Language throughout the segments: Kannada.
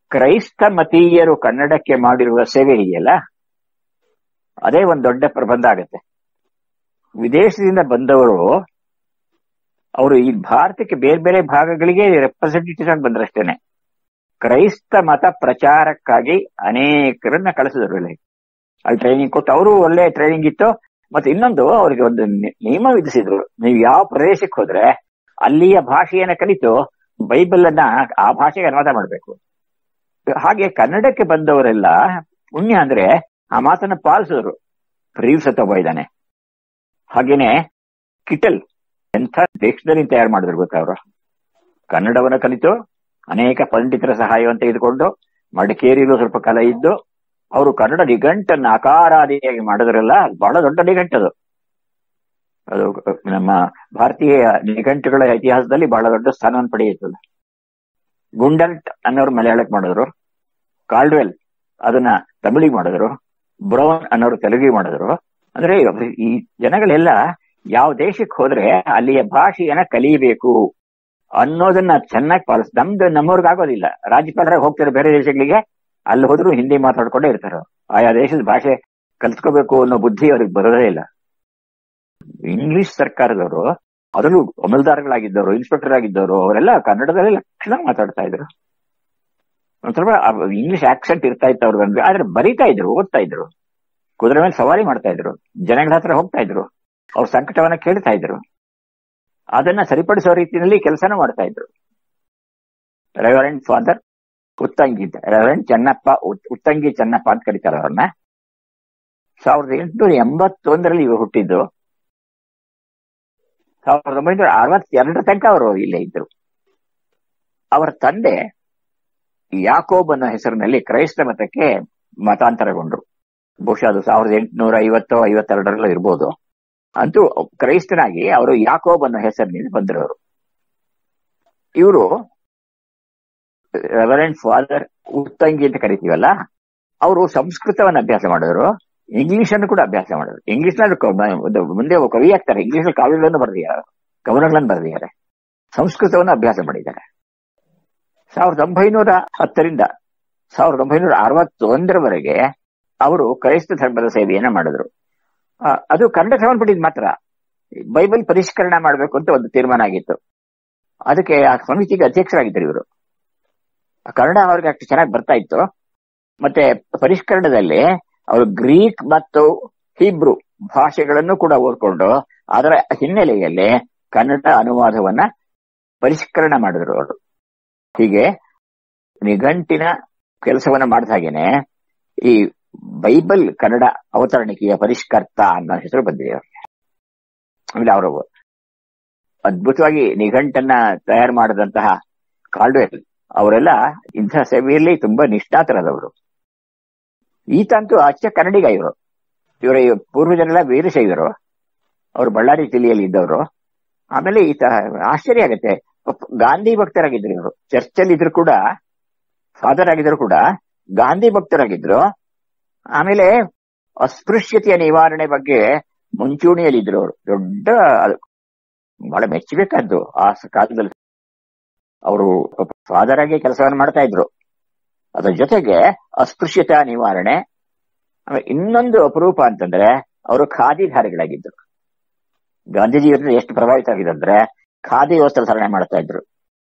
ಕ್ರೈಸ್ತ ಮತೀಯರು ಕನ್ನಡಕ್ಕೆ ಮಾಡಿರುವ ಸೇವೆ ಇದೆಯಲ್ಲ ಅದೇ ಒಂದು ದೊಡ್ಡ ಪ್ರಬಂಧ ಆಗುತ್ತೆ ವಿದೇಶದಿಂದ ಬಂದವರು ಅವರು ಈ ಭಾರತಕ್ಕೆ ಬೇರೆ ಬೇರೆ ಭಾಗಗಳಿಗೆ ರೆಪ್ರೆಸೆಂಟೇಟಿವ್ ಆಗಿ ಬಂದ್ರಷ್ಟೇನೆ ಕ್ರೈಸ್ತ ಮತ ಪ್ರಚಾರಕ್ಕಾಗಿ ಅನೇಕರನ್ನ ಕಳಿಸಿದ್ರು ಇಲ್ಲಿ ಅಲ್ಲಿ ಟ್ರೈನಿಂಗ್ ಕೊಟ್ಟು ಅವರು ಒಳ್ಳೆ ಟ್ರೈನಿಂಗ್ ಇತ್ತು ಮತ್ತೆ ಇನ್ನೊಂದು ಅವರಿಗೆ ಒಂದು ನಿ- ನಿಯಮ ವಿಧಿಸಿದ್ರು ನೀವು ಯಾವ ಪ್ರದೇಶಕ್ಕೆ ಹೋದ್ರೆ ಅಲ್ಲಿಯ ಭಾಷೆಯನ್ನ ಕಲಿತು ಬೈಬಲ್ ಅನ್ನ ಆ ಭಾಷೆಗೆ ಅನುವಾದ ಮಾಡಬೇಕು ಹಾಗೆ ಕನ್ನಡಕ್ಕೆ ಬಂದವರೆಲ್ಲ ಪುಣ್ಯ ಅಂದ್ರೆ ಆ ಮಾತನ್ನ ಪಾಲಿಸಿದ್ರು ರೀವ್ಸ್ ಒಬ್ಬ ಇದ್ದಾನೆ ಹಾಗೇನೆ ಕಿಟಲ್ ಎಂಥ ಡಿಕ್ಷನರಿ ತಯಾರು ಮಾಡಿದ್ರು ಗೊತ್ತಾ ಅವರು ಕನ್ನಡವನ್ನ ಕಲಿತು ಅನೇಕ ಪಂಡಿತರ ಸಹಾಯವನ್ನು ತೆಗೆದುಕೊಂಡು ಮಡಿಕೇರಿಯಲ್ಲೂ ಸ್ವಲ್ಪ ಕಾಲ ಇದ್ದು ಅವರು ಕನ್ನಡ ನಿಘಂಟನ್ನ ಅಕಾರಾದಿಯಾಗಿ ಮಾಡಿದ್ರಲ್ಲ ಬಹಳ ದೊಡ್ಡ ನಿಘಂಟದು ಅದು ನಮ್ಮ ಭಾರತೀಯ ನಿಘಂಟುಗಳ ಇತಿಹಾಸದಲ್ಲಿ ಬಹಳ ದೊಡ್ಡ ಸ್ಥಾನವನ್ನು ಪಡೆಯುತ್ತದೆ ಗುಂಡಲ್ಟ್ ಅನ್ನೋರು ಮಲಯಾಳಕ್ಕೆ ಮಾಡಿದ್ರು ಕಾಲ್ಡ್ವೆಲ್ ಅದನ್ನ ತಮಿಳಿಗೆ ಮಾಡಿದ್ರು ಬ್ರೌನ್ ಅನ್ನೋರು ತೆಲುಗಿಗೆ ಮಾಡಿದ್ರು ಅಂದ್ರೆ ಈ ಜನಗಳೆಲ್ಲ ಯಾವ ದೇಶಕ್ಕೆ ಹೋದ್ರೆ ಅಲ್ಲಿಯ ಭಾಷೆಯನ್ನ ಕಲಿಯಬೇಕು ಅನ್ನೋದನ್ನ ಚೆನ್ನಾಗಿ ಪಾಲಿಸ್ ನಮ್ದು ನಮ್ಮವ್ರಿಗೆ ಆಗೋದಿಲ್ಲ ರಾಜ್ಯಪಾಲರಾಗಿ ಹೋಗ್ತಾರೆ ಬೇರೆ ದೇಶಗಳಿಗೆ ಅಲ್ಲಿ ಹೋದ್ರು ಹಿಂದಿ ಮಾತಾಡ್ಕೊಂಡೇ ಇರ್ತಾರೆ ಆಯಾ ದೇಶದ ಭಾಷೆ ಕಲ್ತ್ಕೋಬೇಕು ಅನ್ನೋ ಬುದ್ಧಿ ಅವ್ರಿಗೆ ಬರೋದೇ ಇಲ್ಲ ಇಂಗ್ಲಿಷ್ ಸರ್ಕಾರದವರು ಅದರಲ್ಲೂ ಅಮಲ್ದಾರ್ಗಳಾಗಿದ್ದವರು ಇನ್ಸ್ಪೆಕ್ಟರ್ ಆಗಿದ್ದವರು ಅವರೆಲ್ಲ ಕನ್ನಡದಲ್ಲಿ ಲಕ್ಷಣ ಮಾತಾಡ್ತಾ ಇದ್ರು ಒಂಥರ ಇಂಗ್ಲಿಷ್ ಆಕ್ಸೆಂಟ್ ಇರ್ತಾ ಇತ್ತು ಅವ್ರಿಗೆ ಆದ್ರೆ ಬರೀತಾ ಇದ್ರು ಓದ್ತಾ ಇದ್ರು ಕುದುರೆ ಮೇಲೆ ಸವಾರಿ ಮಾಡ್ತಾ ಇದ್ರು ಜನಗಳ ಹತ್ರ ಹೋಗ್ತಾ ಇದ್ರು ಅವ್ರ ಸಂಕಟವನ್ನ ಕೇಳ್ತಾ ಇದ್ರು ಅದನ್ನ ಸರಿಪಡಿಸೋ ರೀತಿಯಲ್ಲಿ ಕೆಲಸನ ಮಾಡ್ತಾ ಇದ್ರು reverend father Uttangi reverend Chennappa ಉತ್- ಉತ್ತಂಗಿ ಚೆನ್ನಪ್ಪ ಅಂತ ಕರೀತಾರೆ ಅವ್ರನ್ನ ಸಾವಿರದ ಎಂಟುನೂರ ಎಂಬತ್ತೊಂದರಲ್ಲಿ ಇವರು ಹುಟ್ಟಿದ್ದು ಸಾವಿರದ ಒಂಬೈನೂರ ಅರವತ್ತೆರಡರ ತನಕ ಅವರು ಇಲ್ಲೇ ಇದ್ರು ಅವರ ತಂದೆ ಯಾಕೋಬ್ ಅನ್ನೋ ಹೆಸರಿನಲ್ಲಿ ಕ್ರೈಸ್ತ ಮತಕ್ಕೆ ಮತಾಂತರಗೊಂಡ್ರು ಬಹುಶಃ ಅದು ಸಾವಿರದ ಎಂಟುನೂರ ಐವತ್ತು ಐವತ್ತೆರಡರಲ್ಲೂ ಇರ್ಬೋದು ಅಂತೂ ಕ್ರೈಸ್ತನಾಗಿ ಅವರು ಯಾಕೋಬ್ ಅನ್ನೋ ಹೆಸರಿನಿಂದ ಬಂದರು ಅವರು ಇವರು ರೆವರೆಂಟ್ ಫಾದರ್ ಉತ್ತಂಗಿ ಅಂತ ಕರಿತೀವಲ್ಲ ಅವರು ಸಂಸ್ಕೃತವನ್ನು ಅಭ್ಯಾಸ ಮಾಡಿದ್ರು ಇಂಗ್ಲಿಷ್ ಅನ್ನು ಕೂಡ ಅಭ್ಯಾಸ ಮಾಡಿದ್ರು ಇಂಗ್ಲಿಷ್ ಮುಂದೆ ಒಬ್ಬ ಕವಿ ಆಗ್ತಾರೆ ಇಂಗ್ಲಿಷ್ ಕಾವ್ಯಗಳನ್ನು ಬರೆದಿದ್ದಾರೆ ಕವನಗಳನ್ನು ಬರೆದಿದ್ದಾರೆ ಸಂಸ್ಕೃತವನ್ನು ಅಭ್ಯಾಸ ಮಾಡಿದ್ದಾರೆ ಸಾವಿರದ ಒಂಬೈನೂರ ಹತ್ತರಿಂದ ಸಾವಿರದ ಒಂಬೈನೂರ ಅರವತ್ತೊಂದರವರೆಗೆ ಅವರು ಕ್ರೈಸ್ತ ಧರ್ಮದ ಸೇವೆಯನ್ನ ಮಾಡಿದ್ರು ಆ, ಅದು ಕನ್ನಡ ಸಂಬಂಧಪಟ್ಟಿದ್ ಮಾತ್ರ ಬೈಬಲ್ ಪರಿಷ್ಕರಣೆ ಮಾಡಬೇಕು ಅಂತ ಒಂದು ತೀರ್ಮಾನ ಆಗಿತ್ತು ಅದಕ್ಕೆ ಆ ಸಮಿತಿಗೆ ಅಧ್ಯಕ್ಷರಾಗಿದ್ದರು ಇವರು ಕನ್ನಡ ಅವ್ರಿಗೆ ಅಷ್ಟು ಚೆನ್ನಾಗಿ ಬರ್ತಾ ಇತ್ತು ಮತ್ತೆ ಪರಿಷ್ಕರಣದಲ್ಲಿ ಅವರು ಗ್ರೀಕ್ ಮತ್ತು ಹೀಬ್ರು ಭಾಷೆಗಳನ್ನು ಕೂಡ ಓದ್ಕೊಂಡು ಅದರ ಹಿನ್ನೆಲೆಯಲ್ಲಿ ಕನ್ನಡ ಅನುವಾದವನ್ನ ಪರಿಷ್ಕರಣೆ ಮಾಡಿದ್ರು ಅವರು ಹೀಗೆ ನಿಘಂಟಿನ ಕೆಲಸವನ್ನ ಮಾಡಿದ ಹಾಗೇನೆ ಈ ಬೈಬಲ್ ಕನ್ನಡ ಅವತರಣಿಕೆಯ ಪರಿಷ್ಕರ್ತ ಅನ್ನೋ ಹೆಸರು ಬಂದಿದೆ ಅವ್ರಿಗೆ ಆಮೇಲೆ ಅವರು ಅದ್ಭುತವಾಗಿ ನಿಘಂಟನ್ನ ತಯಾರು ಮಾಡಿದಂತಹ ಕಾಲ್ಡ್ವೆಲ್ ಅವರೆಲ್ಲ ಇಂಥ ಸೇವೆಯಲ್ಲಿ ತುಂಬಾ ನಿಷ್ಠಾತರಾದವರು ಈತ ಅಂತೂ ಅಚ್ಚ ಕನ್ನಡಿಗ ಇವರು ಇವರ ಪೂರ್ವಜರೆಲ್ಲ ವೀರಶೈವರು ಅವರು ಬಳ್ಳಾರಿ ಜಿಲ್ಲೆಯಲ್ಲಿ ಇದ್ದವರು ಆಮೇಲೆ ಈತ ಆಶ್ಚರ್ಯ ಆಗತ್ತೆ ಪಾಪ ಗಾಂಧಿ ಭಕ್ತರಾಗಿದ್ರು ಇವರು ಚರ್ಚಲ್ಲಿ ಇದ್ರು ಕೂಡ ಫಾದರ್ ಆಗಿದ್ರು ಕೂಡ ಗಾಂಧಿ ಭಕ್ತರಾಗಿದ್ರು ಆಮೇಲೆ ಅಸ್ಪೃಶ್ಯತೆಯ ನಿವಾರಣೆ ಬಗ್ಗೆ ಮುಂಚೂಣಿಯಲ್ಲಿದ್ರು ಅವರು ದೊಡ್ಡ ಅದು ಬಹಳ ಮೆಚ್ಚಬೇಕಾದ್ದು ಆ ಸ- ಕಾಲದಲ್ಲಿ ಅವರು ಫಾದರ್ ಆಗಿ ಕೆಲಸವನ್ನು ಮಾಡ್ತಾ ಇದ್ರು ಅದರ ಜೊತೆಗೆ ಅಸ್ಪೃಶ್ಯತಾ ನಿವಾರಣೆ ಆಮೇಲೆ ಇನ್ನೊಂದು ಅಪರೂಪ ಅಂತಂದ್ರೆ ಅವರು ಖಾದಿಧಾರಿಗಳಾಗಿದ್ರು ಗಾಂಧೀಜಿಯವರಿಂದ ಎಷ್ಟು ಪ್ರಭಾವಿತ ಆಗಿದಂದ್ರೆ ಖಾದಿ ವಸ್ತ್ರ ಧಾರಣೆ ಮಾಡ್ತಾ ಇದ್ರು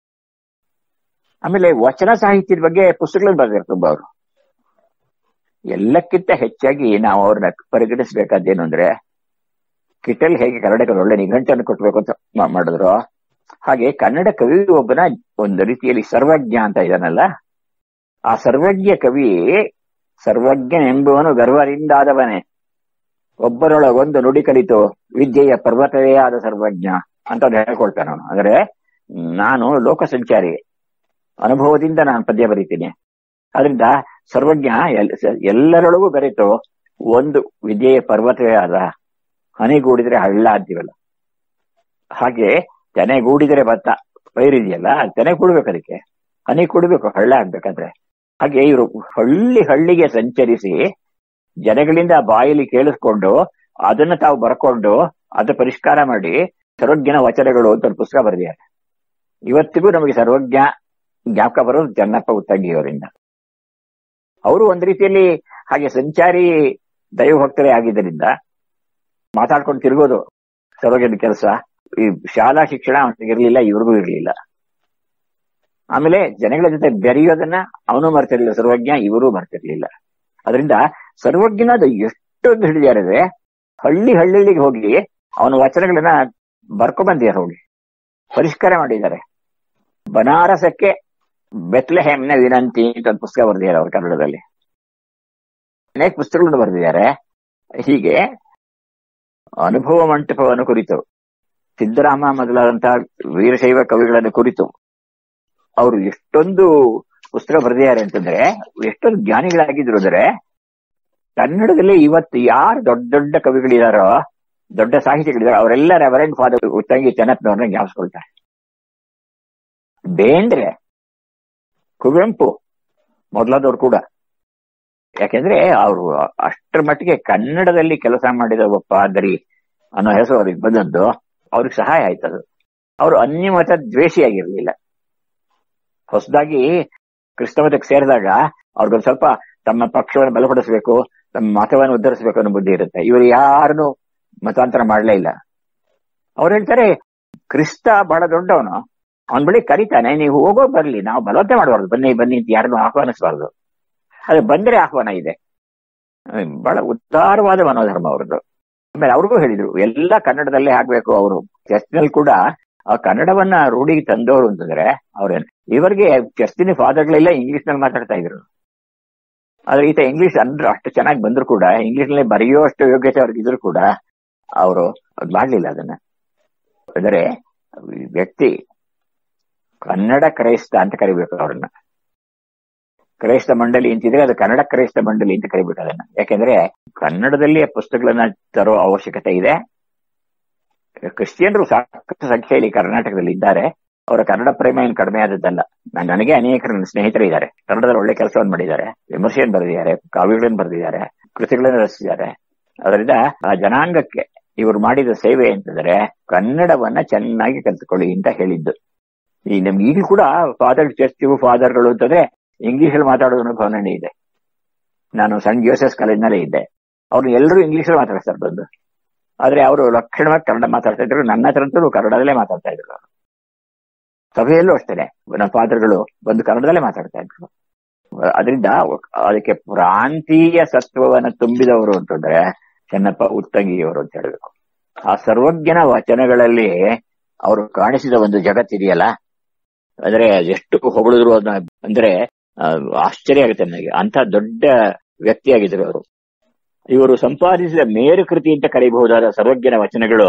ಆಮೇಲೆ ವಚನ ಸಾಹಿತ್ಯದ ಬಗ್ಗೆ ಪುಸ್ತಕಗಳು ಬರೆದಿರು ತುಂಬಾ ಅವರು ಎಲ್ಲಕ್ಕಿಂತ ಹೆಚ್ಚಾಗಿ ನಾವು ಅವ್ರನ್ನ ಪರಿಗಣಿಸಬೇಕಾದ್ದೇನು ಅಂದ್ರೆ ಕಿಟಲ್ ಹೇಗೆ ಕನ್ನಡಕ್ಕೆ ಒಳ್ಳೆ ನಿಘಂಟನ್ನು ಕೊಟ್ಬೇಕು ಅಂತ ಮಾ- ಮಾಡಿದ್ರು ಹಾಗೆ ಕನ್ನಡ ಕವಿ ಒಬ್ಬನ ಒಂದು ರೀತಿಯಲ್ಲಿ ಸರ್ವಜ್ಞ ಅಂತ ಇದಾನಲ್ಲ ಆ ಸರ್ವಜ್ಞ ಕವಿ ಸರ್ವಜ್ಞನೆಂಬುವನು ಗರ್ವದಿಂದಾದವನೇ ಒಬ್ಬರೊಳಗೊಂದು ನುಡಿ ಕಲಿತು ವಿದ್ಯೆಯ ಪರ್ವತವೇ ಆದ ಸರ್ವಜ್ಞ ಅಂತ ಅವ್ನು ಹೇಳ್ಕೊಳ್ತಾನೆ ಅವನು ಅಂದ್ರೆ ನಾನು ಲೋಕ ಸಂಚಾರಿ ಅನುಭವದಿಂದ ನಾನು ಪದ್ಯ ಬರೀತೀನಿ ಅದರಿಂದ ಸರ್ವಜ್ಞ ಎಲ್- ಎಲ್ಲರೊಳಗೂ ಬೆರೆತು ಒಂದು ವಿದ್ಯೆಯ ಪರ್ವತವೇ ಆದ ಹನಿಗೂಡಿದ್ರೆ ಹಳ್ಳ ಅಂತೀವಲ್ಲ ಹಾಗೆ ತೆನೆಗೂಡಿದರೆ ಭತ್ತ ಪೈರಿದೆಯಲ್ಲ ತೆನೆ ಕೂಡ್ಬೇಕು ಅದಕ್ಕೆ ಹನಿ ಕೂಡಬೇಕು ಹಳ್ಳ ಆಗ್ಬೇಕಾದ್ರೆ ಹಾಗೆ ಇವರು ಹಳ್ಳಿ ಹಳ್ಳಿಗೆ ಸಂಚರಿಸಿ ಜನಗಳಿಂದ ಬಾಯಲ್ಲಿ ಕೇಳಿಸ್ಕೊಂಡು ಅದನ್ನ ತಾವು ಬರ್ಕೊಂಡು ಅದು ಪರಿಷ್ಕಾರ ಮಾಡಿ ಸರ್ವಜ್ಞನ ವಚನಗಳು ಅಂತ ಒಂದು ಪುಸ್ತಕ ಬರೆದಿದ್ದಾರೆ ಇವತ್ತಿಗೂ ನಮಗೆ ಸರ್ವಜ್ಞ ಜ್ಞಾಪಕ ಬರೋದು ಚೆನ್ನಪ್ಪ ಉತ್ತಂಗಿ ಅವರಿಂದ ಅವರು ಒಂದ್ ರೀತಿಯಲ್ಲಿ ಹಾಗೆ ಸಂಚಾರಿ ದೈವಭಕ್ತರೇ ಆಗಿದ್ದರಿಂದ ಮಾತಾಡ್ಕೊಂಡು ತಿರುಗೋದು ಸರ್ವಜ್ಞನ ಕೆಲಸ ಈ ಶಾಲಾ ಶಿಕ್ಷಣ ಅವನಿಗೆ ಇರ್ಲಿಲ್ಲ ಇವ್ರಿಗೂ ಇರ್ಲಿಲ್ಲ ಆಮೇಲೆ ಜನಗಳ ಜೊತೆ ಬೆರೆಯೋದನ್ನ ಅವನು ಮರ್ತಿರ್ಲಿಲ್ಲ ಸರ್ವಜ್ಞ ಇವರು ಮರ್ತಿರ್ಲಿಲ್ಲ ಅದರಿಂದ ಸರ್ವಜ್ಞನದು ಎಷ್ಟೊಂದು ಹಿಡಿದಾರೆ ಹಳ್ಳಿ ಹಳ್ಳಿಗೆ ಹೋಗಿ ಅವನ ವಚನಗಳನ್ನ ಬರ್ಕೊ ಬಂದಿದ್ದಾರೆ ಹೋಗಿ ಪರಿಷ್ಕಾರ ಮಾಡಿದ್ದಾರೆ ಬನಾರಸಕ್ಕೆ ಬೆತ್ಲೆಹೇಮ್ನ ವಿನಂತಿ ಅಂತ ಒಂದು ಪುಸ್ತಕ ಬರೆದಿದ್ದಾರೆ ಅವರು ಕನ್ನಡದಲ್ಲಿ ಅನೇಕ ಪುಸ್ತಕಗಳನ್ನು ಬರೆದಿದ್ದಾರೆ ಹೀಗೆ ಅನುಭವ ಮಂಟಪವನ್ನು ಕುರಿತು ಸಿದ್ದರಾಮ ಮೊದಲಾದಂತಹ ವೀರಶೈವ ಕವಿಗಳನ್ನು ಕುರಿತು ಅವರು ಎಷ್ಟೊಂದು ಪುಸ್ತಕ ಬರೆದಿದ್ದಾರೆ ಅಂತಂದ್ರೆ ಎಷ್ಟೊಂದು ಜ್ಞಾನಿಗಳಾಗಿದ್ರು ಅಂದ್ರೆ ಕನ್ನಡದಲ್ಲಿ ಇವತ್ತು ಯಾರು ದೊಡ್ಡ ದೊಡ್ಡ ಕವಿಗಳಿದಾರೋ ದೊಡ್ಡ ಸಾಹಿತಿಗಳಿದಾರೋ ಅವರೆಲ್ಲ ರೆವರೆಂಟ್ ಫಾದರ್ ಉತ್ತಂಗಿ ಚೆನ್ನಪ್ಪನವ್ರನ್ನ ಜ್ಞಾಪಿಸ್ಕೊಳ್ತಾರೆ ಬೇಂದ್ರೆ ಕುವೆಂಪು ಮೊದಲಾದವ್ರು ಕೂಡ ಯಾಕೆಂದ್ರೆ ಅವರು ಅಷ್ಟರ ಮಟ್ಟಿಗೆ ಕನ್ನಡದಲ್ಲಿ ಕೆಲಸ ಮಾಡಿದ ಒಬ್ಬ ಪಾದರಿ ಅನ್ನೋ ಹೆಸರು ಅವ್ರಿಗೆ ಬಂದದ್ದು ಅವ್ರಿಗೆ ಸಹಾಯ ಆಯ್ತದು ಅವರು ಅನ್ಯಮತ ದ್ವೇಷಿಯಾಗಿರ್ಲಿಲ್ಲ ಹೊಸದಾಗಿ ಕ್ರಿಸ್ತಮತಕ್ಕೆ ಸೇರಿದಾಗ ಅವ್ರಿಗೊಂದು ಸ್ವಲ್ಪ ತಮ್ಮ ಪಕ್ಷವನ್ನು ಬಲಪಡಿಸಬೇಕು ತಮ್ಮ ಮತವನ್ನು ಉದ್ಧರಿಸಬೇಕು ಅನ್ನೋ ಬುದ್ಧಿ ಇರುತ್ತೆ ಇವರು ಯಾರನ್ನು ಮತಾಂತರ ಮಾಡಲೇ ಇಲ್ಲ ಅವ್ರು ಹೇಳ್ತಾರೆ ಕ್ರಿಸ್ತ ಬಹಳ ದೊಡ್ಡವನು ಅವನ ಬಳಿ ಕರೀತಾನೆ ನೀವು ಹೋಗೋ ಬರ್ಲಿ ನಾವು ಬಲವಂತೆ ಮಾಡಬಾರ್ದು ಬನ್ನಿ ಬನ್ನಿ ಅಂತ ಯಾರನ್ನು ಆಹ್ವಾನಿಸಬಾರ್ದು ಅದು ಬಂದ್ರೆ ಆಹ್ವಾನ ಇದೆ ಬಹಳ ಉದಾರವಾದ ಮನೋಧರ್ಮ ಅವ್ರದ್ದು ಆಮೇಲೆ ಅವ್ರಿಗೂ ಹೇಳಿದ್ರು ಎಲ್ಲ ಕನ್ನಡದಲ್ಲೇ ಆಗ್ಬೇಕು ಅವರು ಚರ್ಚ್ನಲ್ಲಿ ಕೂಡ ಆ ಕನ್ನಡವನ್ನ ರೂಢಿಗೆ ತಂದವರು ಅಂತಂದ್ರೆ ಅವ್ರೇನು ಇವರಿಗೆ ಚರ್ಚಿನ ಫಾದರ್ಗಳೆಲ್ಲ ಇಂಗ್ಲಿಷ್ ನಲ್ಲಿ ಮಾತಾಡ್ತಾ ಇದ್ರು ಆದ್ರೆ ಈತ ಇಂಗ್ಲಿಷ್ ಅಂದ್ರೆ ಅಷ್ಟು ಚೆನ್ನಾಗಿ ಬಂದ್ರು ಕೂಡ ಇಂಗ್ಲಿಷ್ ನಲ್ಲಿ ಬರೆಯೋ ಅಷ್ಟು ಯೋಗ್ಯತೆ ಅವ್ರಿಗೆ ಇದ್ರು ಕೂಡ ಅವರು ಮಾಡ್ಲಿಲ್ಲ ಅದನ್ನ ಅಂದರೆ ವ್ಯಕ್ತಿ ಕನ್ನಡ ಕ್ರೈಸ್ತ ಅಂತ ಕರಿಬೇಕು ಅವ್ರನ್ನ ಕ್ರೈಸ್ತ ಮಂಡಳಿ ಅಂತಿದ್ರೆ ಅದು ಕನ್ನಡ ಕ್ರೈಸ್ತ ಮಂಡಳಿ ಅಂತ ಕರಿಬೇಕು ಅದನ್ನ ಯಾಕೆಂದ್ರೆ ಕನ್ನಡದಲ್ಲಿ ಪುಸ್ತಕಗಳನ್ನ ತರೋ ಅವಶ್ಯಕತೆ ಇದೆ ಕ್ರಿಶ್ಚಿಯನ್ರು ಸಾಕಷ್ಟು ಸಂಖ್ಯೆಯಲ್ಲಿ ಕರ್ನಾಟಕದಲ್ಲಿ ಇದ್ದಾರೆ ಅವರ ಕನ್ನಡ ಪ್ರೇಮ ಏನು ಕಡಿಮೆ ಆದದ್ದಲ್ಲ ನನಗೆ ಅನೇಕ ನನ್ನ ಸ್ನೇಹಿತರು ಇದ್ದಾರೆ ಕನ್ನಡದಲ್ಲಿ ಒಳ್ಳೆ ಕೆಲಸವನ್ನು ಮಾಡಿದ್ದಾರೆ ವಿಮರ್ಶೆಯನ್ನು ಬರೆದಿದ್ದಾರೆ ಕಾವ್ಯಗಳನ್ನು ಬರೆದಿದ್ದಾರೆ ಕೃತಿಗಳನ್ನು ರಚಿಸಿದ್ದಾರೆ ಅದರಿಂದ ಆ ಜನಾಂಗಕ್ಕೆ ಇವರು ಮಾಡಿದ ಸೇವೆ ಅಂತಂದ್ರೆ ಕನ್ನಡವನ್ನ ಚೆನ್ನಾಗಿ ಕಲ್ತ್ಕೊಳ್ಳಿ ಅಂತ ಹೇಳಿದ್ದು ಈ ನಮ್ಗೆ ಈಗಲೂ ಕೂಡ ಫಾದರ್ ಚರ್ಚ್ ಫಾದರ್ಗಳು ಅಂತಂದ್ರೆ ಇಂಗ್ಲಿಷ್ ಅಲ್ಲಿ ಮಾತಾಡೋ ಅನುಭವ ನನಗೆ ಇದೆ ನಾನು ಸಣ್ಣ ಜೋಸೆಸ್ ಕಾಲೇಜ್ನಲ್ಲೇ ಇದ್ದೆ ಅವ್ರು ಎಲ್ಲರೂ ಇಂಗ್ಲಿಷ್ ಅಲ್ಲಿ ಮಾತಾಡ್ತಾರೆ ಬಂದು ಆದ್ರೆ ಅವರು ಲಕ್ಷಣವಾಗಿ ಕನ್ನಡ ಮಾತಾಡ್ತಾ ಇದ್ರು ನನ್ನ ಹತ್ರ ಕನ್ನಡದಲ್ಲೇ ಮಾತಾಡ್ತಾ ಇದ್ರು ಅವರು ಸಭೆಯಲ್ಲೂ ಅಷ್ಟೇನೆ ನಮ್ಮ ಫಾದರ್ಗಳು ಬಂದು ಕನ್ನಡದಲ್ಲೇ ಮಾತಾಡ್ತಾ ಇದ್ರು ಅದರಿಂದ ಅದಕ್ಕೆ ಪ್ರಾಂತೀಯ ಸತ್ವವನ್ನು ತುಂಬಿದವರು ಅಂತಂದ್ರೆ ಚೆನ್ನಪ್ಪ ಉತ್ತಂಗಿಯವರು ಅಂತ ಹೇಳ್ಬೇಕು ಆ ಸರ್ವಜ್ಞನ ವಚನಗಳಲ್ಲಿ ಅವರು ಕಾಣಿಸಿದ ಒಂದು ಜಗತ್ತಿದೆಯಲ್ಲ ಅಂದ್ರೆ ಎಷ್ಟು ಹೊಗಳಿದ್ರು ಅದನ್ನ ಅಂದ್ರೆ ಆಶ್ಚರ್ಯ ಆಗುತ್ತೆ ನನಗೆ ಅಂತ ದೊಡ್ಡ ವ್ಯಕ್ತಿಯಾಗಿದ್ರು ಅವರು ಇವರು ಸಂಪಾದಿಸಿದ ಮೇರು ಕೃತಿ ಅಂತ ಕರೀಬಹುದಾದ ಸರ್ವಜ್ಞನ ವಚನಗಳು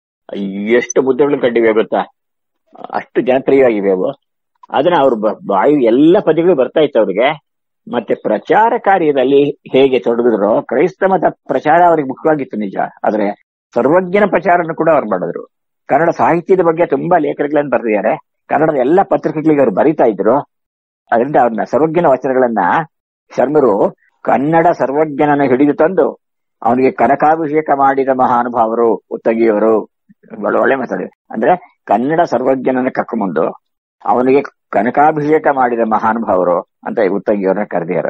ಎಷ್ಟು ಮುದ್ದೆಗಳು ಕಂಡಿವೆ ಗೊತ್ತಾ ಅಷ್ಟು ಜನಪ್ರಿಯವಾಗಿವೆ ಅವು ಅದನ್ನ ಅವ್ರ ಬಾಯಿ ಎಲ್ಲ ಪದ್ಯಗಳು ಬರ್ತಾ ಇತ್ತು ಅವ್ರಿಗೆ ಮತ್ತೆ ಪ್ರಚಾರ ಕಾರ್ಯದಲ್ಲಿ ಹೇಗೆ ತೊಡಗಿದ್ರು ಕ್ರೈಸ್ತ ಮತ ಪ್ರಚಾರ ಅವ್ರಿಗೆ ಮುಖ್ಯವಾಗಿತ್ತು ನಿಜ ಆದ್ರೆ ಸರ್ವಜ್ಞನ ಪ್ರಚಾರವನ್ನು ಕೂಡ ಅವ್ರು ಮಾಡಿದ್ರು ಕನ್ನಡ ಸಾಹಿತ್ಯದ ಬಗ್ಗೆ ತುಂಬಾ ಲೇಖನಗಳನ್ನು ಬರೆದಿದ್ದಾರೆ ಕನ್ನಡದ ಎಲ್ಲ ಪತ್ರಿಕೆಗಳಿಗೆ ಅವ್ರು ಬರಿತಾ ಇದ್ರು ಅದರಿಂದ ಅವ್ರನ್ನ ಸರ್ವಜ್ಞನ ವಚನಗಳನ್ನ ಶರ್ಮರು ಕನ್ನಡ ಸರ್ವಜ್ಞನನ್ನು ಹಿಡಿದು ತಂದು ಅವನಿಗೆ ಕನಕಾಭಿಷೇಕ ಮಾಡಿದ ಮಹಾನುಭಾವರು ಉತ್ತಗಿಯವರು ಒಳ್ಳೆ ಮಾತಾಡಿದ್ರು ಅಂದ್ರೆ ಕನ್ನಡ ಸರ್ವಜ್ಞನನ್ನ ಕರ್ಕೊಂಬಂದು ಅವನಿಗೆ ಕನಕಾಭಿಷೇಕ ಮಾಡಿದ ಮಹಾನುಭಾವರು ಅಂತ ಉತ್ತಗಿಯವ್ರನ್ನ ಕರೆದಿದ್ದಾರೆ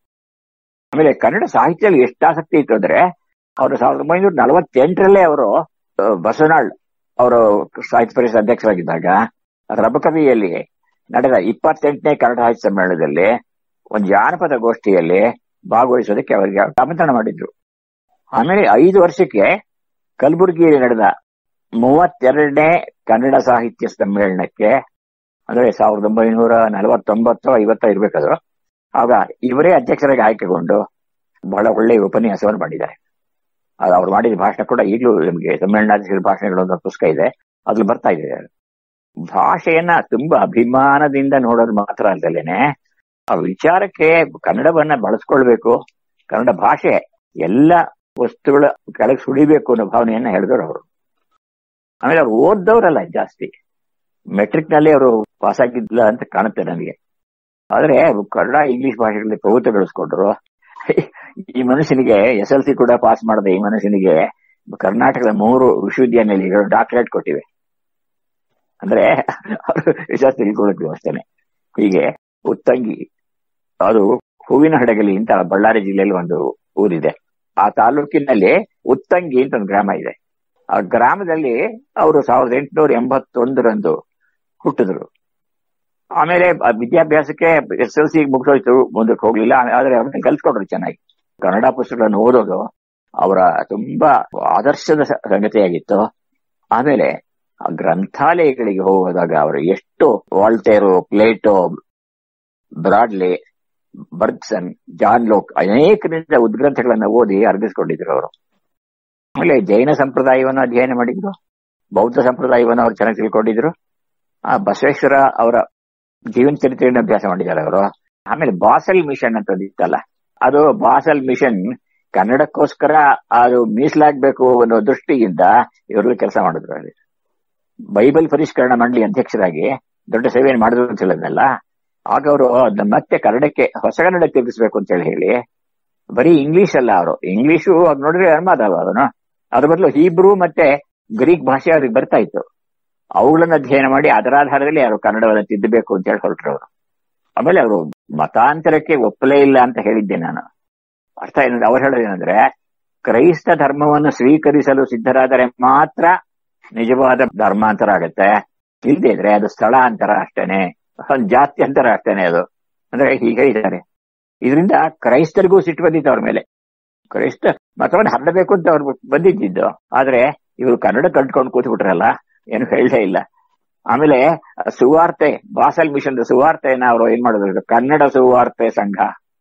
ಆಮೇಲೆ ಕನ್ನಡ ಸಾಹಿತ್ಯದಲ್ಲಿ ಎಷ್ಟು ಆಸಕ್ತಿ ಇತ್ತು ಅಂದ್ರೆ ಅವರು ಸಾವಿರದ ಒಂಬೈನೂರ ನಲವತ್ತೆಂಟರಲ್ಲೇ ಅವರು ಬಸವನಾಳ್ ಅವರು ಸಾಹಿತ್ಯ ಪರಿಷತ್ ಅಧ್ಯಕ್ಷರಾಗಿದ್ದಾಗ ರಬಕವಿಯಲ್ಲಿ ನಡೆದ ಇಪ್ಪತ್ತೆಂಟನೇ ಕನ್ನಡ ಸಾಹಿತ್ಯ ಸಮ್ಮೇಳನದಲ್ಲಿ ಒಂದು ಜಾನಪದ ಗೋಷ್ಠಿಯಲ್ಲಿ ಭಾಗವಹಿಸೋದಕ್ಕೆ ಅವರಿಗೆ ಆಮಂತ್ರಣ ಮಾಡಿದ್ರು ಆಮೇಲೆ ಐದು ವರ್ಷಕ್ಕೆ ಕಲಬುರಗಿಯಲ್ಲಿ ನಡೆದ ಮೂವತ್ತೆರಡನೇ ಕನ್ನಡ ಸಾಹಿತ್ಯ ಸಮ್ಮೇಳನಕ್ಕೆ ಅಂದ್ರೆ ಸಾವಿರದ ಒಂಬೈನೂರ ನಲವತ್ತೊಂಬತ್ತು ಐವತ್ತ ಇರ್ಬೇಕದು ಆಗ ಇವರೇ ಅಧ್ಯಕ್ಷರಾಗಿ ಆಯ್ಕೆಗೊಂಡು ಬಹಳ ಒಳ್ಳೆಯ ಉಪನ್ಯಾಸವನ್ನು ಮಾಡಿದ್ದಾರೆ ಅದು ಅವ್ರು ಮಾಡಿದ ಭಾಷಣ ಕೂಡ ಈಗಲೂ ನಿಮಗೆ ಸಮ್ಮೇಳನಾಧ್ಯಕ್ಷರ ಭಾಷಣಗಳು ಒಂದು ಪುಸ್ತಕ ಇದೆ ಅದ್ರಲ್ಲಿ ಬರ್ತಾ ಇದೆ ಭಾಷೆಯನ್ನ ತುಂಬಾ ಅಭಿಮಾನದಿಂದ ನೋಡೋದು ಮಾತ್ರ ಅಲ್ದಲೇನೆ ಆ ವಿಚಾರಕ್ಕೆ ಕನ್ನಡವನ್ನ ಬಳಸ್ಕೊಳ್ಬೇಕು ಕನ್ನಡ ಭಾಷೆ ಎಲ್ಲ ವಸ್ತುಗಳ ಕೆಳಗೆ ಸುಳಿಬೇಕು ಅನ್ನೋ ಭಾವನೆಯನ್ನ ಹೇಳಿದ್ರು ಅವರು ಆಮೇಲೆ ಅವ್ರು ಓದ್ದವ್ರಲ್ಲ ಜಾಸ್ತಿ ಮೆಟ್ರಿಕ್ ನಲ್ಲಿ ಅವರು ಪಾಸ್ ಆಗಿದ್ಲ ಅಂತ ಕಾಣುತ್ತೆ ನನಗೆ ಆದ್ರೆ ಕನ್ನಡ ಇಂಗ್ಲಿಷ್ ಭಾಷೆಗಳಲ್ಲಿ ಪ್ರಭುತ್ವ ಬೆಳೆಸ್ಕೊಂಡ್ರು ಈ ಮನುಷ್ಯನಿಗೆ ಎಸ್ ಎಲ್ ಸಿ ಕೂಡ ಪಾಸ್ ಮಾಡದೆ ಈ ಮನುಷ್ಯನಿಗೆ ಕರ್ನಾಟಕದ ಮೂರು ವಿಶ್ವವಿದ್ಯಾನಿಲಯಗಳು ಡಾಕ್ಟರೇಟ್ ಕೊಟ್ಟಿವೆ ಅಂದ್ರೆ ಅವರು ವಿಶ್ವಾಸ ತಿಳ್ಕೊಳ್ಳೋಕೆ ಅಷ್ಟೇನೆ ಹೀಗೆ ಉತ್ತಂಗಿ ಅದು ಹೂವಿನ ಹಡಗಲಿ ಅಂತ ಬಳ್ಳಾರಿ ಜಿಲ್ಲೆಯಲ್ಲಿ ಒಂದು ಊರಿದೆ ಆ ತಾಲೂಕಿನಲ್ಲಿ ಉತ್ತಂಗಿ ಅಂತ ಒಂದು ಗ್ರಾಮ ಇದೆ ಆ ಗ್ರಾಮದಲ್ಲಿ ಅವರು ಸಾವಿರದ ಎಂಟುನೂರ ಎಂಬತ್ತೊಂದರಂದು ಹುಟ್ಟಿದ್ರು ಆಮೇಲೆ ಆ ವಿದ್ಯಾಭ್ಯಾಸಕ್ಕೆ ಎಸ್ ಎಲ್ ಸಿ ಮುಗಿಸೋಯ್ತು ಮುಂದಕ್ಕೆ ಹೋಗ್ಲಿಲ್ಲ ಆದ್ರೆ ಅವ್ರನ್ನ ಕಲ್ತ್ಕೊಂಡ್ರು ಚೆನ್ನಾಗಿ ಕನ್ನಡ ಪುಸ್ತಕಗಳನ್ನು ಓದೋದು ಅವರ ತುಂಬಾ ಆದರ್ಶದ ಸ- ಸಂಗತಿಯಾಗಿತ್ತು ಆಮೇಲೆ ಆ ಗ್ರಂಥಾಲಯಗಳಿಗೆ ಹೋಗೋದಾಗ ಅವರು ಎಷ್ಟು Voltaire Plato Bradley Bergson John Locke ಅನೇಕರಿಂದ ಉದ್ಗ್ರಂಥಗಳನ್ನ ಓದಿ ಅರ್ಗಿಸ್ಕೊಂಡಿದ್ರು ಅವರು ಆಮೇಲೆ ಜೈನ ಸಂಪ್ರದಾಯವನ್ನು ಅಧ್ಯಯನ ಮಾಡಿದ್ರು ಬೌದ್ಧ ಸಂಪ್ರದಾಯವನ್ನು ಅವ್ರು ಚೆನ್ನಾಗಿ ತಿಳ್ಕೊಂಡಿದ್ರು ಆ ಬಸವೇಶ್ವರ ಅವರ ಜೀವನ ಚರಿತ್ರೆಯನ್ನು ಅಭ್ಯಾಸ ಮಾಡಿದ್ದಾರೆ ಅವರು ಆಮೇಲೆ ಬಾಸಲ್ ಮಿಷನ್ ಅಂತ ಇತ್ತಲ್ಲ ಅದು ಬಾಸಲ್ ಮಿಷನ್ ಕನ್ನಡಕ್ಕೋಸ್ಕರ ಅದು ಮೀಸಲಾಗಬೇಕು ಅನ್ನೋ ದೃಷ್ಟಿಯಿಂದ ಇವರು ಕೆಲಸ ಮಾಡಿದ್ರು ಅಲ್ಲಿ ಬೈಬಲ್ ಪರಿಷ್ಕರಣ ಮಂಡಳಿ ಅಧ್ಯಕ್ಷರಾಗಿ ದೊಡ್ಡ ಸೇವೆಯನ್ನು ಮಾಡಿದ್ರು ಅಂತ ಹೇಳಿದ್ನಲ್ಲ ಆಗ ಅವರು ಅದನ್ನ ಮತ್ತೆ ಕನ್ನಡಕ್ಕೆ ಹೊಸ ಕನ್ನಡ ತಿರುಗಿಸ್ಬೇಕು ಅಂತ ಹೇಳಿ ಹೇಳಿ ಬರೀ ಇಂಗ್ಲಿಷ್ ಅಲ್ಲ ಅವರು ಇಂಗ್ಲಿಷು ಅದ್ ನೋಡಿದ್ರೆ ಅನ್ಮಾದವ ಅದನ್ನು ಅದ್ರ ಬದಲು ಹೀಬ್ರೂ ಮತ್ತೆ ಗ್ರೀಕ್ ಭಾಷೆ ಅವ್ರಿಗೆ ಬರ್ತಾ ಇತ್ತು ಅವುಗಳನ್ನ ಅಧ್ಯಯನ ಮಾಡಿ ಅದರ ಆಧಾರದಲ್ಲಿ ಅವರು ಕನ್ನಡವನ್ನು ತಿದ್ದಬೇಕು ಅಂತ ಹೇಳಿ ಹೊರಟ್ರು ಅವರು ಆಮೇಲೆ ಅವರು ಮತಾಂತರಕ್ಕೆ ಒಪ್ಪಲೇ ಇಲ್ಲ ಅಂತ ಹೇಳಿದ್ದೆ ನಾನು ಅರ್ಥ ಏನಂದ್ರೆ ಅವ್ರು ಹೇಳೋದೇನಂದ್ರೆ ಕ್ರೈಸ್ತ ಧರ್ಮವನ್ನು ಸ್ವೀಕರಿಸಲು ಸಿದ್ಧರಾದರೆ ಮಾತ್ರ ನಿಜವಾದ ಧರ್ಮಾಂತರ ಆಗತ್ತೆ ಇಲ್ಲದೆ ಇದ್ರೆ ಅದು ಸ್ಥಳಾಂತರ ಅಷ್ಟೇನೆ ಒಂದು ಜಾತಿ ಅಂತರ ಅಷ್ಟೇನೆ ಅದು ಅಂದ್ರೆ ಹೀಗೆ ಹೇಳಿದ್ದಾರೆ ಇದರಿಂದ ಕ್ರೈಸ್ತರಿಗೂ ಸಿಟ್ಟು ಬಂದಿತ್ತು ಅವ್ರ ಮೇಲೆ ಕ್ರೈಸ್ತ ಮತವನ್ನು ಹರಡಬೇಕು ಅಂತ ಅವ್ರು ಬಂದಿದ್ದು ಆದ್ರೆ ಇವರು ಕನ್ನಡ ಕಲ್ತ್ಕೊಂಡು ಕೂತ್ಬಿಟ್ರಲ್ಲ ಏನು ಹೇಳಲೇ ಇಲ್ಲ ಆಮೇಲೆ ಸುವಾರ್ತೆ ಬಾಸಲ್ ಮಿಷನ್ ಸುವಾರ್ತೆಯನ್ನ ಅವರು ಏನ್ ಮಾಡಿದ್ರು ಕನ್ನಡ ಸುವಾರ್ತೆ ಸಂಘ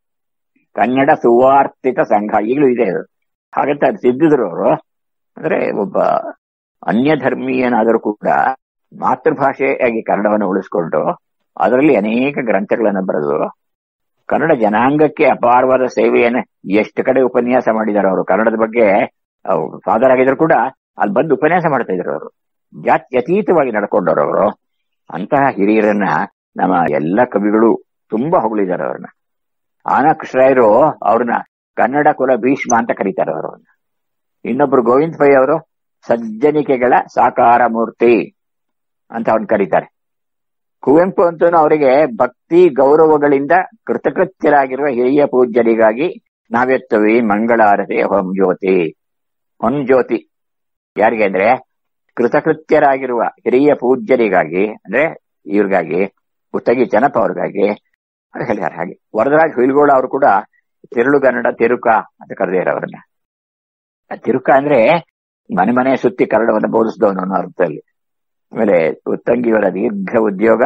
ಕನ್ನಡ ಸುವಾರ್ತಿತ ಸಂಘ ಈಗಲೂ ಇದೆ ಅದು ಹಾಗಂತ ಅದು ತಿದ್ದಿದ್ರು ಅವರು ಅಂದ್ರೆ ಒಬ್ಬ ಅನ್ಯ ಧರ್ಮೀಯನಾದರೂ ಕೂಡ ಮಾತೃಭಾಷೆಯಾಗಿ ಕನ್ನಡವನ್ನು ಉಳಿಸ್ಕೊಂಡು ಅದರಲ್ಲಿ ಅನೇಕ ಗ್ರಂಥಗಳನ್ನು ಬರೆದು ಕನ್ನಡ ಜನಾಂಗಕ್ಕೆ ಅಪಾರವಾದ ಸೇವೆಯನ್ನು ಎಷ್ಟು ಕಡೆ ಉಪನ್ಯಾಸ ಮಾಡಿದ್ದಾರೆ ಅವರು ಕನ್ನಡದ ಬಗ್ಗೆ ಫಾದರ್ ಆಗಿದ್ರು ಕೂಡ ಅಲ್ಲಿ ಬಂದು ಉಪನ್ಯಾಸ ಮಾಡ್ತಾ ಇದ್ರು ಅವರು ಜಾತಿ ಅತೀತವಾಗಿ ನಡ್ಕೊಂಡವ್ರು ಅವರು ಅಂತಹ ಹಿರಿಯರನ್ನ ನಮ್ಮ ಎಲ್ಲ ಕವಿಗಳು ತುಂಬಾ ಹೊಗಳಿದ್ದಾರೆ ಅವ್ರನ್ನ ಆನ ಕೃಷ್ಣರಾಯರು ಅವ್ರನ್ನ ಕನ್ನಡ ಕುಲ ಭೀಷ್ಮ ಅಂತ ಕರೀತಾರೆ ಅವರನ್ನ ಇನ್ನೊಬ್ರು ಗೋವಿಂದ ಪೈ ಅವರು ಸಜ್ಜನಿಕೆಗಳ ಸಾಕಾರ ಮೂರ್ತಿ ಅಂತ ಅವ್ರನ್ನ ಕರೀತಾರೆ ಕುವೆಂಪು ಅಂತೂ ಅವರಿಗೆ ಭಕ್ತಿ ಗೌರವಗಳಿಂದ ಕೃತಕೃತ್ಯರಾಗಿರುವ ಹಿರಿಯ ಪೂಜ್ಯರಿಗಾಗಿ ನಾವೆತ್ತವಿ ಮಂಗಳಾರತಿ ಹೊಂ ಜ್ಯೋತಿ ಹೊಂ ಜ್ಯೋತಿ ಯಾರಿಗೆ ಅಂದ್ರೆ ಕೃತಕೃತ್ಯರಾಗಿರುವ ಹಿರಿಯ ಪೂಜ್ಯರಿಗಾಗಿ ಅಂದ್ರೆ ಇವ್ರಿಗಾಗಿ ಉತ್ತಗಿ ಜನಪ ಅವ್ರಿಗಾಗಿ ಅಂತ ಹೇಳಿದ್ದಾರೆ ಹಾಗೆ ವರದರಾಜ್ ಹುಯಿಲ್ಗೋಳ ಅವರು ಕೂಡ ತಿರುಳುಗನ್ನಡ ತಿರುಕ ಅಂತ ಕರೆದಿದ್ದಾರೆ ಅವರನ್ನ ಆ ತಿರುಕ ಅಂದ್ರೆ ಮನೆ ಮನೆ ಸುತ್ತಿ ಕನ್ನಡವನ್ನು ಬೋಧಿಸಿದವನು ಅನ್ನೋ ಅರ್ಥದಲ್ಲಿ ಆಮೇಲೆ ಉತ್ತಂಗಿಯವರ ದೀರ್ಘ ಉದ್ಯೋಗ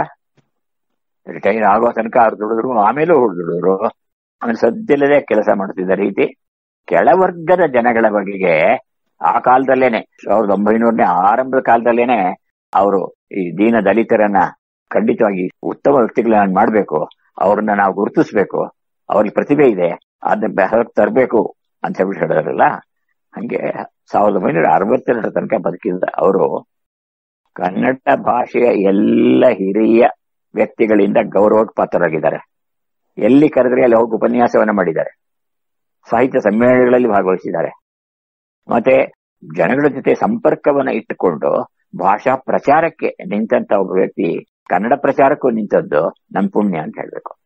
ರಿಟೈರ್ ಆಗೋ ತನಕ ಅವ್ರು ದುಡಿದ್ರು ಆಮೇಲೂ ದುಡಿದ್ರು ಆಮೇಲೆ ಸದ್ದಿಲ್ಲದೆ ಕೆಲಸ ಮಾಡ್ತಿದ್ದ ರೀತಿ ಕೆಳವರ್ಗದ ಜನಗಳ ಬಗೆಗೆ ಆ ಕಾಲದಲ್ಲೇನೆ ಸಾವಿರದ ಒಂಬೈನೂರನೇ ಆರಂಭದ ಕಾಲದಲ್ಲೇನೆ ಅವರು ಈ ದೀನ ದಲಿತರನ್ನ ಖಂಡಿತವಾಗಿ ಉತ್ತಮ ವ್ಯಕ್ತಿಗಳನ್ನ ಮಾಡ್ಬೇಕು ಅವ್ರನ್ನ ನಾವು ಗುರುತಿಸ್ಬೇಕು ಅವ್ರಿಗೆ ಪ್ರತಿಭೆ ಇದೆ ಅದನ್ನ ಹೊರಗೆ ತರಬೇಕು ಅಂತ ಹೇಳ್ಬಿಟ್ಟು ಹೇಳಿದ್ರಲ್ಲ ಹಂಗೆ ಸಾವಿರದ ಒಂಬೈನೂರ ಅರವತ್ತೆರಡರ ತನಕ ಬದುಕಿದ ಅವರು ಕನ್ನಡ ಭಾಷೆಯ ಎಲ್ಲ ಹಿರಿಯ ವ್ಯಕ್ತಿಗಳಿಂದ ಗೌರವಕ್ಕೆ ಪಾತ್ರರಾಗಿದ್ದಾರೆ ಎಲ್ಲಿ ಕರೆದ್ರೆ ಅಲ್ಲಿ ಹೋಗಿ ಉಪನ್ಯಾಸವನ್ನ ಮಾಡಿದ್ದಾರೆ ಸಾಹಿತ್ಯ ಸಮ್ಮೇಳನಗಳಲ್ಲಿ ಭಾಗವಹಿಸಿದ್ದಾರೆ ಮತ್ತೆ ಜನಗಳ ಜೊತೆ ಸಂಪರ್ಕವನ್ನ ಇಟ್ಟುಕೊಂಡು ಭಾಷಾ ಪ್ರಚಾರಕ್ಕೆ ನಿಂತಂತ ಒಬ್ಬ ವ್ಯಕ್ತಿ ಕನ್ನಡ ಪ್ರಚಾರಕ್ಕೂ ನಿಂತದ್ದು ನಮ್ ಪುಣ್ಯ ಅಂತ ಹೇಳ್ಬೇಕು